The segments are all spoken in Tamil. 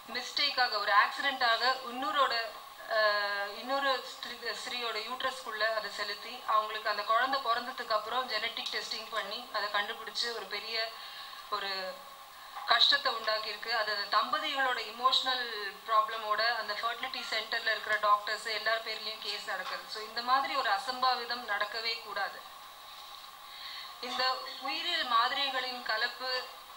மிஸ்டேக்காக ஒரு ஆக்சிடென்ட்டாக இன்னொரோட அஹ், இன்னொரு ஸ்திரீ- ஸ்திரீயோட யூட்ரஸ்க்குள்ள அதை செலுத்தி அவங்களுக்கு அந்த குழந்தை பிறந்ததுக்கு அப்புறம் ஜெனட்டிக் டெஸ்டிங் பண்ணி அதை கண்டுபிடிச்சு ஒரு பெரிய ஒரு கஷ்டத்தை உண்டாக்கியிருக்கு அது அந்த தம்பதிகளோட இமோஷனல் ப்ராப்ளமோட அந்த ஃபர்டிலிட்டி சென்டர்ல இருக்கிற டாக்டர்ஸ் எல்லார் பேர்லயும் கேஸ் நடக்குது ஸோ இந்த மாதிரி ஒரு அசம்பாவிதம் நடக்கவே கூடாது இந்த உயிரியல் மாதிரிகளின் கலப்பு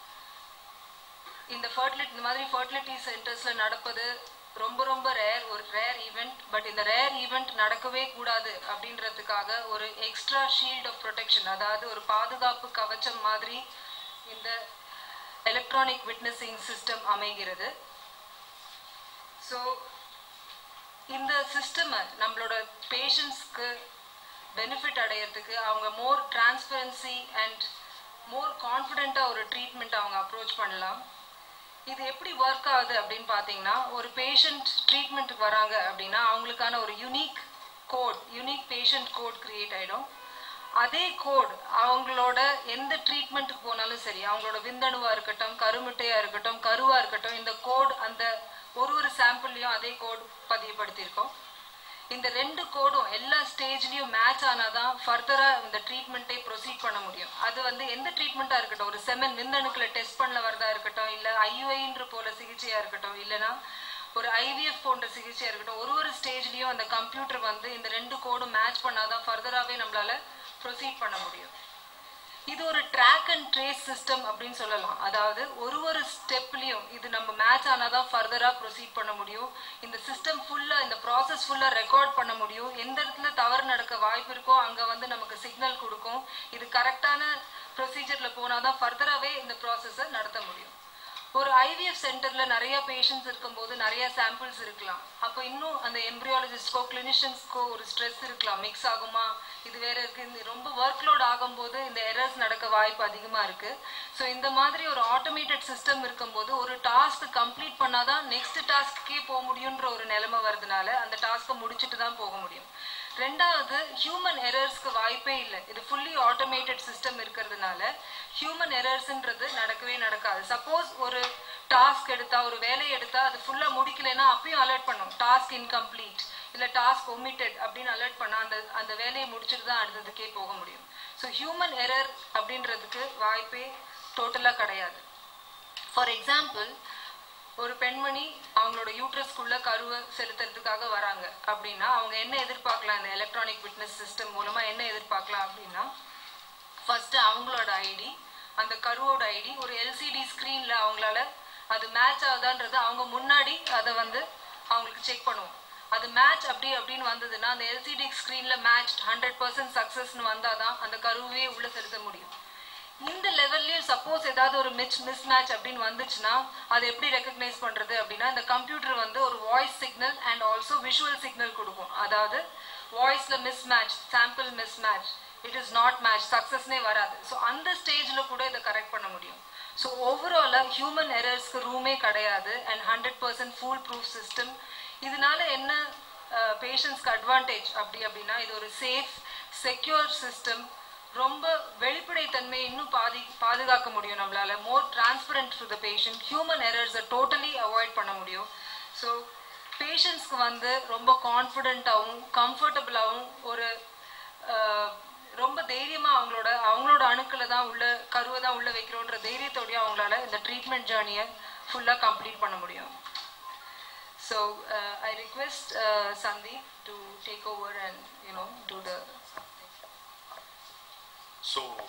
இந்த ஃபர்டிலிட்டி இந்த மாதிரி ஃபர்டிலிட்டி சென்டர்ஸ்ல நடப்பது ரொம்ப ரொம்ப ரேர் ஒரு ரேர் ஈவெண்ட் பட் இந்த ரேர் ஈவெண்ட் நடக்கவே கூடாது அப்படின்றதுக்காக ஒரு எக்ஸ்ட்ரா ஷீல்ட் ஆஃப் ப்ரொடெக்ஷன் அதாவது ஒரு பாதுகாப்பு கவச்சம் மாதிரி இந்த எலக்ட்ரானிக் விட்னஸிங் சிஸ்டம் அமைகிறது ஸோ இந்த சிஸ்டமை நம்மளோட பேஷண்ட்ஸ்க்கு பெனிஃபிட் அடையிறதுக்கு அவங்க மோர் டிரான்ஸ்பரன்சி அண்ட் மோர் கான்ஃபிடென்ட்டாக ஒரு ட்ரீட்மெண்ட் அவங்க அப்ரோச் பண்ணலாம் இது எப்படி ஒர்க் ஆகுது அப்படின்னு பார்த்தீங்கன்னா ஒரு பேஷண்ட் ட்ரீட்மெண்ட்டுக்கு வராங்க அப்படின்னா அவங்களுக்கான ஒரு unique code unique patient code create ஆகிடும் அதே கோட் அவங்களோட எந்த ட்ரீட்மெண்ட்டுக்கு போனாலும் சரி அவங்களோட விந்தணுவா இருக்கட்டும் கருமுட்டையா இருக்கட்டும் கருவா இருக்கட்டும் இந்த கோட் அந்த ஒரு ஒரு சாம்பிள்லயும் அதே கோட் பதிவுபடுத்தியிருக்கோம் இந்த ரெண்டு கோடும் எல்லா ஸ்டேஜ்லயும் மேட்ச் ஆனாதான் ஃபர்தரா இந்த ட்ரீட்மெண்ட்டே ப்ரொசீட் பண்ண முடியும் அது வந்து எந்த ட்ரீட்மெண்ட்டா இருக்கட்டும் ஒரு செமன் விந்தணுக்களை டெஸ்ட் பண்ண வரதா இருக்கட்டும் இல்ல ஐயுஐன்ற போல சிகிச்சையா இருக்கட்டும் இல்லனா ஒரு ஐவிஎஃப் போன்ற சிகிச்சையா இருக்கட்டும் ஒரு ஒரு ஸ்டேஜ்லயும் அந்த கம்ப்யூட்டர் வந்து இந்த ரெண்டு கோடும் மேட்ச் பண்ணாதான் ஃபர்தராவே நம்மளால ப்ரொசீட் பண்ண முடியும் இது ஒரு ட்ராக் அண்ட் ட்ரேஸ் சிஸ்டம் அப்படின்னு சொல்லலாம் அதாவது ஒரு ஒரு ஸ்டெப்லயும் இது நம்ம மேட்ச் ஆனாதான் ஃபர்தரா ப்ரொசீட் பண்ண முடியும் இந்த சிஸ்டம் ஃபுல்லா இந்த ப்ராசஸ் ஃபுல்லா ரெக்கார்ட் பண்ண முடியும் எந்த இடத்துல தவறு நடக்க வாய்ப்பு இருக்கோ அங்க வந்து நமக்கு சிக்னல் கொடுக்கும் இது கரெக்டான ப்ரொசீஜர்ல போனாதான் ஃபர்தராவே இந்த ப்ராசஸை நடத்த முடியும் ஒரு ஐவிஎஃப் சென்டர்ல நிறைய பேஷண்ட்ஸ் இருக்கும்போது நிறைய சாம்பிள்ஸ் இருக்கலாம் அப்போ இன்னும் அந்த எம்ப்ரியாலஜிஸ்ட்கோ கிளினிஷியன்ஸ்க்கோ ஒரு ஸ்ட்ரெஸ் இருக்கலாம் மிக்ஸ் ஆகுமா இது வேற இருக்கு இந்த ரொம்ப ஒர்க் லோட் ஆகும்போது இந்த எரர்ஸ் நடக்க வாய்ப்பு அதிகமா இருக்கு ஸோ இந்த மாதிரி ஒரு ஆட்டோமேட்டட் சிஸ்டம் இருக்கும்போது ஒரு டாஸ்க் கம்ப்ளீட் பண்ணாதான் நெக்ஸ்ட் டாஸ்க்கே போக முடியுன்ற ஒரு நிலைமை வரதுனால அந்த டாஸ்க்கை முடிச்சுட்டு தான் போக முடியும் ரெண்டாவது ஹியூமன் எரர்ஸ்க்கு வாய்ப்பே இல்லை இது ஃபுல்லி ஆட்டோமேட்டட் சிஸ்டம் இருக்கிறதுனால ஹியூமன் எரர்ஸ்ன்றது நடக்கவே நடக்காது சப்போஸ் ஒரு டாஸ்க் எடுத்தா ஒரு வேலையை எடுத்தா அது ஃபுல்லா முடிக்கலைன்னா அப்பயும் அலர்ட் பண்ணும் டாஸ்க் இன்கம்ப்ளீட் இல்ல டாஸ்க் ஒமிட்டட் அப்படின்னு அலர்ட் பண்ணா அந்த அந்த வேலையை முடிச்சுட்டு தான் அடுத்ததுக்கே போக முடியும் ஸோ ஹியூமன் எரர் அப்படின்றதுக்கு வாய்ப்பே டோட்டலா கிடையாது ஃபார் எக்ஸாம்பிள் ஒரு பெண்மணி அவங்களோட யூட்ரஸ்க்குள்ள கருவை செலுத்துறதுக்காக வராங்க அப்படின்னா அவங்க என்ன எதிர்பார்க்கலாம் இந்த எலக்ட்ரானிக் விட்னஸ் சிஸ்டம் மூலமா என்ன எதிர்பார்க்கலாம் அப்படின்னா ஃபர்ஸ்ட் அவங்களோட ஐடி அந்த கருவோட ஐடி ஒரு எல்சிடி ஸ்க்ரீன்ல அவங்களால அது மேட்ச் ஆகுதான்றது அவங்க முன்னாடி அதை வந்து அவங்களுக்கு செக் பண்ணுவோம் அது மேட்ச் அப்படி அப்படின்னு வந்ததுன்னா அந்த எல்சிடி ஸ்க்ரீன்ல மேட்ச் ஹண்ட்ரட் பர்சன்ட் சக்சஸ்னு வந்தாதான் அந்த கருவே உள்ள செலுத்த முடியும் இந்த லெவல்லயும் சப்போஸ் ஏதாவது ஒரு மிஸ் மிஸ் மேட்ச் அப்படின்னு வந்துச்சுன்னா அதை எப்படி ரெக்கக்னைஸ் பண்றது அப்படின்னா இந்த கம்ப்யூட்டர் வந்து ஒரு voice signal and also visual signal கொடுக்கும் அதாவது வாய்ஸ்ல mismatch sample mismatch it is not match சக்சஸ்னே வராது ஸோ அந்த ஸ்டேஜ்ல கூட இதை கரெக்ட் பண்ண முடியும் ஸோ ஓவராலா ஹியூமன் எரர்ஸ்க்கு ரூமே கிடையாது and hundred percent full proof system இதனால என்ன பேஷண்ட்ஸ்க்கு அட்வான்டேஜ் அப்படி அப்படின்னா இது ஒரு சேஃப் செக்யூர் சிஸ்டம் ரொம்ப வெளிப்படைத்தன்மையை இன்னும் பாதி பாதுகாக்க முடியும் நம்மளால more transparent to the patient human எரர்ஸை டோட்டலி அவாய்ட் பண்ண முடியும் ஸோ பேஷண்ட்ஸ்க்கு வந்து ரொம்ப கான்ஃபிடென்ட்டாகவும் கம்ஃபர்டபுளாகவும் ஒரு அஹ், ரொம்ப தைரியமா அவங்களோட அவங்களோட அணுக்களை தான் உள்ள கருவை தான் உள்ள வைக்கிறோன்ற தைரியத்தோடய அவங்களால இந்த ட்ரீட்மெண்ட் ஜேர்னியை ஃபுல்லாக கம்ப்ளீட் பண்ண முடியும் so I request Sandeep to take over and you know do the So